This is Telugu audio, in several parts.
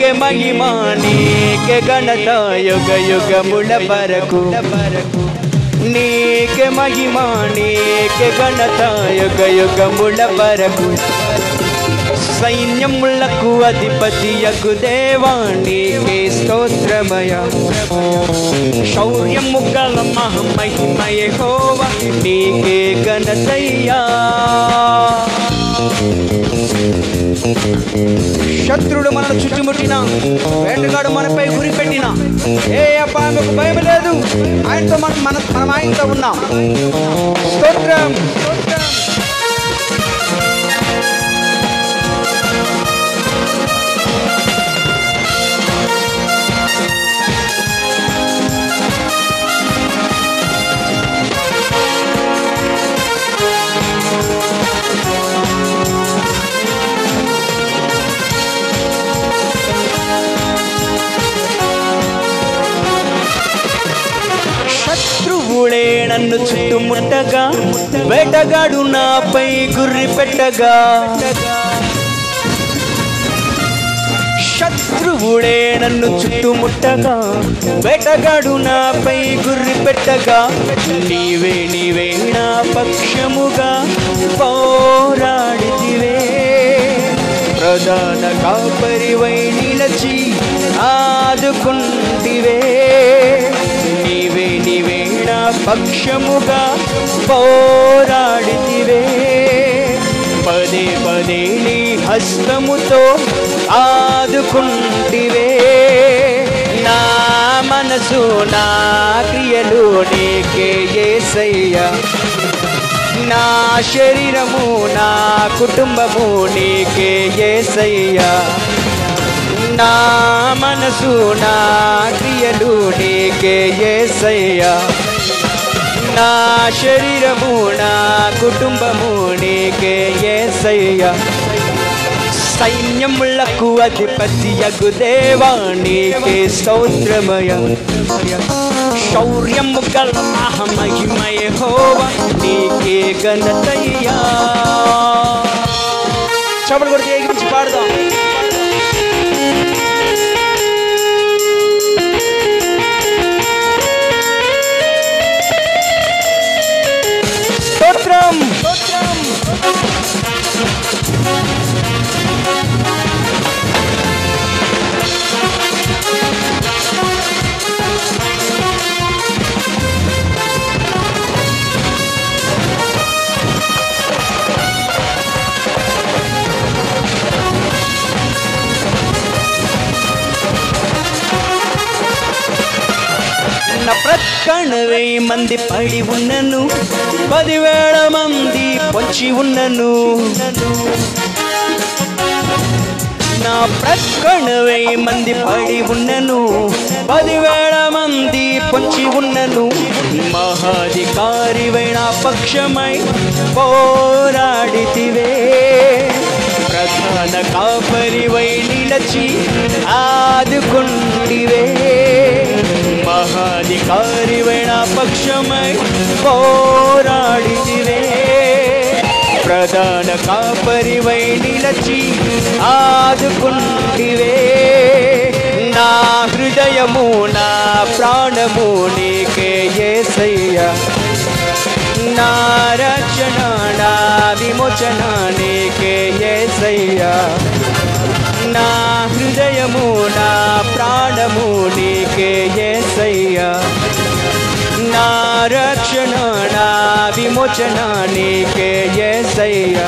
నీకే మహిమ నీకే ఘనత యుగ యుగముల వరకు నీకే మహిమ నీకే ఘనత యుగ యుగముల వరకు సైన్యములకు అధిపతి యగు దేవా నీకే స్తోత్రమయ శౌర్యము గల మహిమయ హోవ నీకే ఘనతయ్యా శత్రుడు మనను చుట్టుముట్టిన వేటగాడు మనపై గురి పెట్టిన ఏ అపాయకు భయం లేదు ఆయనతో మనం మన మనం ఆయనతో ఉన్నాం స్తోత్రం స్తోత్రం శత్రువుడే నన్ను చుట్టుముట్టగా వేటగాడు నాపై గుర్రి పెట్టగా శత్రువుడే నన్ను చుట్టుముట్టగా వేటగాడు నాపై గుర్రి పెట్టగా నీవే నీవే నా పక్షముగా పోరాడితివే ప్రధాన కాపరివై నిలచి ఆదుకుంటివే నీవే నీవే నా పక్షముగా పోరాడితివే పదే పదే నీ హస్తముతో ఆదుకుంటివే నా మనసు నా క్రియలు నీకే ఏసయ్యా నా శరీరము నా కుటుంబము నీకే ఏసయ్యా నా మనసు నా క్రియలు నీకే ఏసయ్యా నా శరీరము నా కుటుంబము నీకే ఏసయ్యా సైన్యములకు అధిపతి యగు దేవా నీకే స్తోత్రమయ శౌర్యము గల మహిమయ హోవా నీకే ఘనతయ్యా చపలు కొడితే ఎగిరించి పాడదాం స్తోత్రం స్తోత్రం నా ప్రక్కన వెయ్యి మంది పడి ఉన్నను పదివేల మంది పొంచి ఉన్నను నా ప్రక్కన వెయ్యి మంది పడి ఉన్నను పదివేల మంది పొంచి ఉన్నను మహాధికారి నా పక్షమై పోరాడితివే ప్రధాన కాపరివై నిలచి ఆదుకుంటివే మహాధికారివై నా పక్షమై పోరాడితివే ప్రధాన కాపరివై నిలచి ఆదుకుంటివే నా హృదయము నా ప్రాణము నీకే ఏసయ్యా నా రక్షణ నా విమోచన నీకే ఏసయ్యా నా హృదయము నా ప్రాణము నీకే ఏసయ్యా నా రక్షణ నా విమోచన నీకే ఏసయ్యా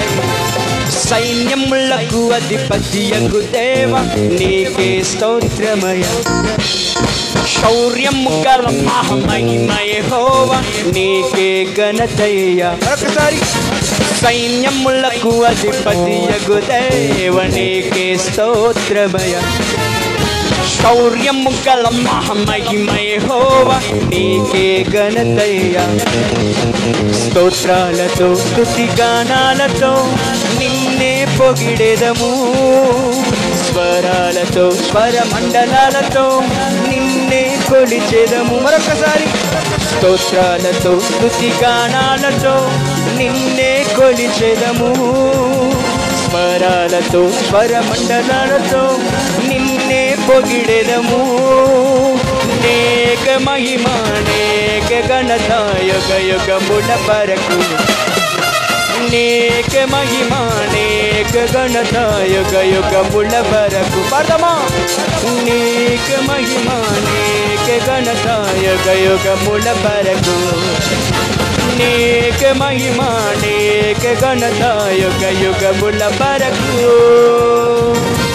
సైన్యములకు అధిపతియగు దేవ నీకే స్తోత్రమయ శౌర్యము గల మహిమయ హోవ నీకే ఘనతయ్య మరొకసారి సైన్యములకు అధిపతియగు దేవ నీకే స్తోత్రమయ శౌర్యము గల మహిమయ హోవ నీకే ఘనతయ్య స్తోత్రాలతో స్తుతి గానాలతో నిన్నే పొగిడెదము స్వరాలతో స్వర మండలాలతో నిన్నే కొలిచెదము మరొకసారి స్తోత్రాలతో స్తుతి గానాలతో నిన్నే కొలిచెదము స్వరాలతో స్వర మండలాలతో నిన్నే పొగిడెదము నేక మహిమ నేక ఘనత యుగ యుగముల వరకు నేక మహిమ నేక ఘనత యుగ యుగముల వరకు పడదమా నేక మహిమ నేక ఘనత యుగ యుగముల వరకు నేక మహిమ నేక ఘనత యుగ యుగముల వరకు